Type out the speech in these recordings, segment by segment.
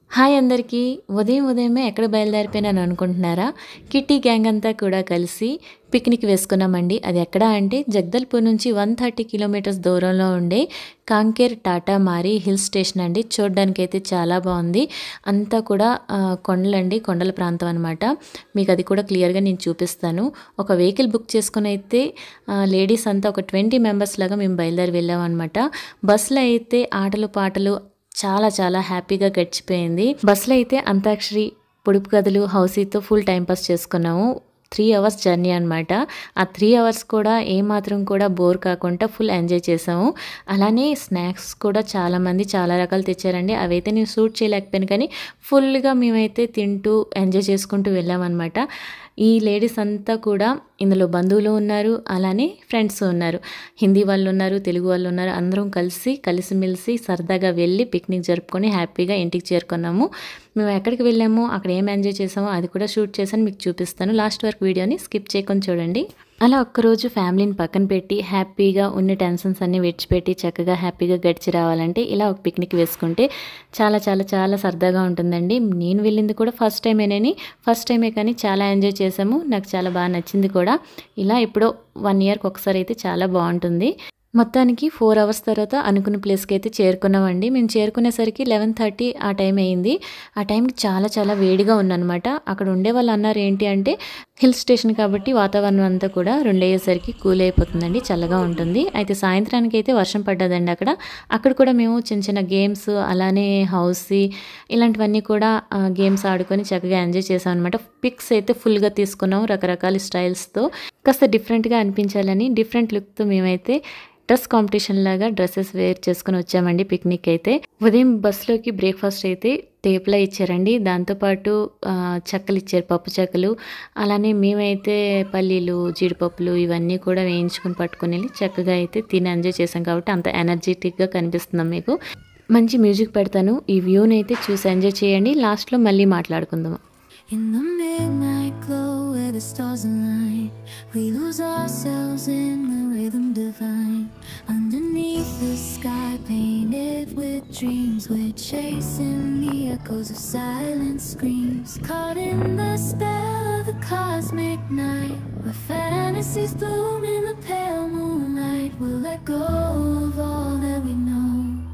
Hi అందరికీ ఉదయం ఉదయమే ఎక్కడ బయలుదేరిపోయినాను అనుకుంటున్నారా కిట్టి గ్యాంగ్ అంతా కూడా కలిసి పిక్నిక్ వేసుకున్నామండి అది ఎక్కడ అంటే జగదల్పూర్ నుంచి వన్ థర్టీ కిలోమీటర్స్ దూరంలో ఉండే కాంకేర్ టాటా మారి హిల్ స్టేషన్ అండి చూడడానికి అయితే చాలా బాగుంది అంతా కూడా ఆ, కొండలండి కొండల ప్రాంతం అనమాట మీకు అది కూడా క్లియర్గా నేను చూపిస్తాను ఒక వెహికల్ బుక్ చేసుకుని అయితే లేడీస్ అంతా ఒక ట్వంటీ మెంబర్స్ లాగా మేము బయలుదేరి వెళ్ళాం అనమాట బస్సులో అయితే ఆటలు పాటలు చాలా చాలా హ్యాపీగా గడిచిపోయింది బస్సులో అయితే అంతాక్షరి పొడుపు కథలు హౌసీతో ఫుల్ టైం పాస్ చేసుకున్నాము త్రీ అవర్స్ జర్నీ అనమాట ఆ త్రీ అవర్స్ కూడా ఏమాత్రం కూడా బోర్ కాకుండా ఫుల్ ఎంజాయ్ చేసాము అలానే స్నాక్స్ కూడా చాలామంది చాలా రకాలు తెచ్చారండి అవైతే నేను సూట్ చేయలేకపోయాను కానీ ఫుల్గా మేమైతే తింటూ ఎంజాయ్ చేసుకుంటూ వెళ్ళామన్నమాట ఈ లేడీస్ అంతా కూడా ఇందులో బంధువులు ఉన్నారు అలానే ఫ్రెండ్స్ ఉన్నారు హిందీ వాళ్ళు ఉన్నారు తెలుగు వాళ్ళు ఉన్నారు అందరం కలిసి కలిసిమెలిసి సరదాగా వెళ్ళి పిక్నిక్ జరుపుకొని హ్యాపీగా ఇంటికి చేరుకున్నాము మేము ఎక్కడికి వెళ్ళామో అక్కడ ఏం ఎంజాయ్ చేసామో అది కూడా షూట్ చేశాను మీకు చూపిస్తాను లాస్ట్ వరకు వీడియోని స్కిప్ చేయకుండా చూడండి అలా ఒక్కరోజు ఫ్యామిలీని పక్కన పెట్టి హ్యాపీగా ఉన్న టెన్షన్స్ అన్ని విడిచిపెట్టి చక్కగా హ్యాపీగా గడిచి రావాలంటే ఇలా ఒక పిక్నిక్ వేసుకుంటే చాలా చాలా చాలా సరదాగా ఉంటుందండి నేను వెళ్ళింది కూడా ఫస్ట్ టైమేనని ఫస్ట్ టైమే కానీ చాలా ఎంజాయ్ చేసాము నాకు చాలా బాగా నచ్చింది కూడా ఇలా ఎప్పుడో వన్ ఇయర్కి ఒకసారి అయితే చాలా బాగుంటుంది మొత్తానికి ఫోర్ అవర్స్ తర్వాత అనుకున్న ప్లేస్కి అయితే చేరుకున్నామండి మేము చేరుకునేసరికి లెవెన్ థర్టీ ఆ టైం అయింది ఆ టైంకి చాలా చాలా వేడిగా ఉందన్నమాట అక్కడ ఉండే వాళ్ళు అన్నారు ఏంటి అంటే హిల్ స్టేషన్ కాబట్టి వాతావరణం అంతా కూడా రెండయ్యేసరికి కూల్ అయిపోతుందండి చల్లగా ఉంటుంది అయితే సాయంత్రానికి అయితే వర్షం పడ్డదండి అక్కడ అక్కడ కూడా మేము చిన్న చిన్న గేమ్స్ అలానే హౌస్ ఇలాంటివన్నీ కూడా గేమ్స్ ఆడుకొని చక్కగా ఎంజాయ్ చేసాం అనమాట పిక్స్ అయితే ఫుల్గా తీసుకున్నాం రకరకాల స్టైల్స్తో కాస్త డిఫరెంట్గా అనిపించాలని డిఫరెంట్ లుక్తో మేమైతే డ్రెస్ కాంపిటీషన్ లాగా డ్రెస్సెస్ వేర్ చేసుకుని వచ్చామండి పిక్నిక్ అయితే ఉదయం బస్సులోకి బ్రేక్ఫాస్ట్ అయితే తేపులా ఇచ్చారండి దాంతోపాటు ఆ, చెక్కలు ఇచ్చారు పప్పు చెక్కలు అలానే మేమైతే పల్లీలు జీడిపప్పులు ఇవన్నీ కూడా వేయించుకుని పట్టుకుని వెళ్ళి చక్కగా అయితే తిని ఎంజాయ్ చేసాం కాబట్టి అంత ఎనర్జెటిక్గా కనిపిస్తున్నాం మీకు మంచి మ్యూజిక్ పెడతాను ఈ వ్యూని అయితే చూసి ఎంజాయ్ చేయండి లాస్ట్లో మళ్ళీ మాట్లాడుకుందాం In the midnight glow where the stars align, we lose ourselves in the rhythm divine. Underneath the sky painted with dreams, we're chasing the echoes of silent screams. Caught in the spell of the cosmic night, where fantasies bloom in the pale moonlight. We'll let go of all that we know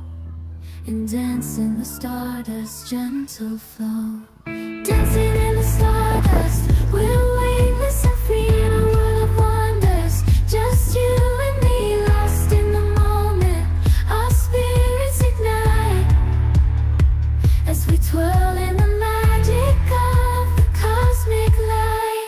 and dance in the stardust gentle flow. Dancing in the stardust, we're weightless and free in a world of wonders. Just you and me, lost in the moment. Our spirits ignite as we twirl in the magic of the cosmic light.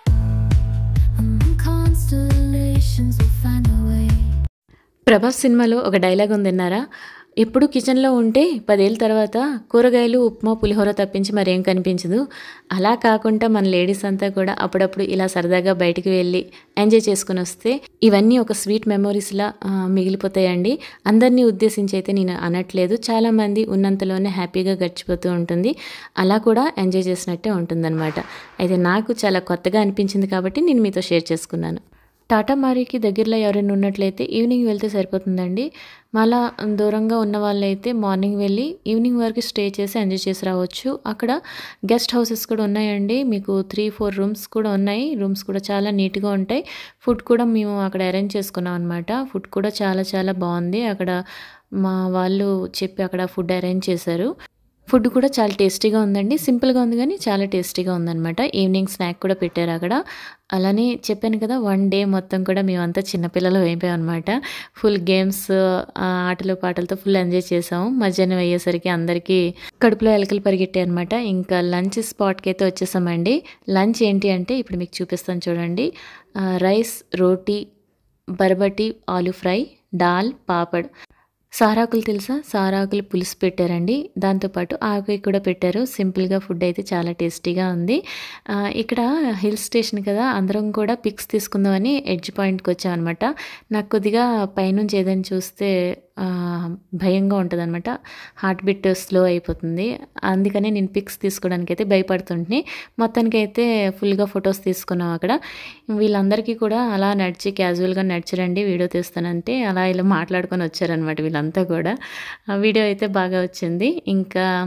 Among constellations, we'll find a way. Prabhas సినిమాలో ఒక dialogue ఉంది విన్నారా ఎప్పుడు కిచెన్లో ఉంటే పదేళ్ళ తర్వాత కూరగాయలు ఉప్మా పులిహోర తప్పించి మరేం కనిపించదు అలా కాకుండా మన లేడీస్ అంతా కూడా అప్పుడప్పుడు ఇలా సరదాగా బయటికి వెళ్ళి ఎంజాయ్ చేసుకుని వస్తే ఇవన్నీ ఒక స్వీట్ మెమొరీస్లా ఆ, మిగిలిపోతాయండి అందరినీ ఉద్దేశించి అయితే నేను అనట్లేదు చాలామంది ఉన్నంతలోనే హ్యాపీగా గడిచిపోతూ ఉంటుంది అలా కూడా ఎంజాయ్ చేసినట్టే ఉంటుందన్నమాట అయితే నాకు చాలా కొత్తగా అనిపించింది కాబట్టి నేను మీతో షేర్ చేసుకున్నాను టాటా మారీకి దగ్గరలో ఎవరైనా ఉన్నట్లయితే ఈవినింగ్ వెళ్తే సరిపోతుందండి మళ్ళా దూరంగా ఉన్న వాళ్ళైతే మార్నింగ్ వెళ్ళి ఈవినింగ్ వరకు స్టే చేసి ఎంజాయ్ చేసి రావచ్చు అక్కడ గెస్ట్ హౌసెస్ కూడా ఉన్నాయండి మీకు త్రీ ఫోర్ రూమ్స్ కూడా ఉన్నాయి రూమ్స్ కూడా చాలా నీట్గా ఉంటాయి ఫుడ్ కూడా మేము అక్కడ అరేంజ్ చేసుకున్నాం అనమాట ఫుడ్ కూడా చాలా చాలా బాగుంది అక్కడ మా వాళ్ళు చెప్పి అక్కడ ఫుడ్ అరేంజ్ చేశారు ఫుడ్ కూడా చాలా టేస్టీగా ఉందండి సింపుల్గా ఉంది కానీ చాలా టేస్టీగా ఉందన్నమాట ఈవినింగ్ స్నాక్ కూడా పెట్టారు అక్కడ అలానే చెప్పాను కదా వన్ డే మొత్తం కూడా మేమంతా చిన్నపిల్లలు అయిపోయాం అనమాట ఫుల్ గేమ్స్ ఆటలు పాటలతో ఫుల్ ఎంజాయ్ చేసాము మధ్యాహ్నం అయ్యేసరికి అందరికీ కడుపులో ఎలకలు పరిగెట్టాయి అనమాట ఇంకా లంచ్ స్పాట్కి అయితే వచ్చేసామండి లంచ్ ఏంటి అంటే ఇప్పుడు మీకు చూపిస్తాను చూడండి ఆ, రైస్ రోటీ బర్బటి ఆలు ఫ్రై దాల్ పాపడ్ సారాకులు తెలుసా సారాకులు పులుసు పెట్టారండి దాంతోపాటు ఆవకాయ కూడా పెట్టారు సింపుల్గా ఫుడ్ అయితే చాలా టేస్టీగా ఉంది ఆ, ఇక్కడ హిల్ స్టేషన్ కదా అందరం కూడా పిక్స్ తీసుకుందామని ఎడ్జ్ పాయింట్కి వచ్చామన్నమాట నాకు కొద్దిగా పైనుంచి ఏదైనా చూస్తే ఆ, భయంగా ఉంటుంది అనమాట హార్ట్ బీట్ స్లో అయిపోతుంది అందుకనే నేను పిక్స్ తీసుకోవడానికి అయితే భయపడుతుంటే మొత్తానికైతే ఫుల్గా ఫొటోస్ తీసుకున్నాం అక్కడ వీళ్ళందరికీ కూడా అలా నడిచి క్యాజువల్గా నడిచారండి వీడియో తీస్తానంటే అలా ఇలా మాట్లాడుకొని వచ్చారనమాట వీళ్ళంతా కూడా ఆ వీడియో అయితే బాగా వచ్చింది ఇంకా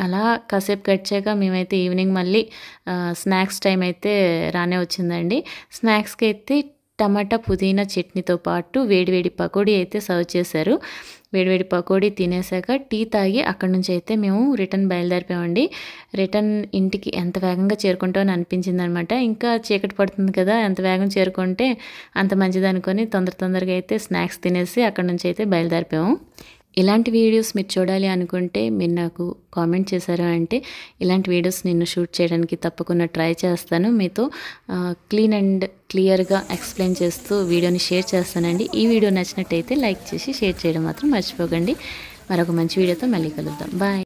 అలా కాసేపు గడిచాక మేమైతే ఈవినింగ్ మళ్ళీ ఆ, స్నాక్స్ టైం అయితే రానే వచ్చిందండి స్నాక్స్కి అయితే టమాటా పుదీనా చట్నీతో పాటు వేడివేడి పకోడీ అయితే సర్వ్ చేశారు వేడివేడి పకోడీ తినేసాక టీ తాగి అక్కడి నుంచి అయితే మేము రిటర్న్ బయలుదేరిపోయామండి రిటర్న్ ఇంటికి ఎంత వేగంగా చేరుకుంటామని అనిపించింది అనమాట ఇంకా చీకటి పడుతుంది కదా ఎంత వేగం చేరుకుంటే అంత మంచిది అనుకొని తొందర తొందరగా అయితే స్నాక్స్ తినేసి అక్కడి నుంచి అయితే బయలుదేరిపోయాము ఇలాంటి వీడియోస్ మీరు చూడాలి అనుకుంటే మీరు నాకు కామెంట్ చేశారు అంటే ఇలాంటి వీడియోస్ నేను షూట్ చేయడానికి తప్పకుండా ట్రై చేస్తాను మీతో క్లీన్ అండ్ క్లియర్గా ఎక్స్ప్లెయిన్ చేస్తూ వీడియోని షేర్ చేస్తానండి ఈ వీడియో నచ్చినట్టయితే లైక్ చేసి షేర్ చేయడం మాత్రం మర్చిపోకండి మరొక మంచి వీడియోతో మళ్ళీ కలుద్దాం బాయ్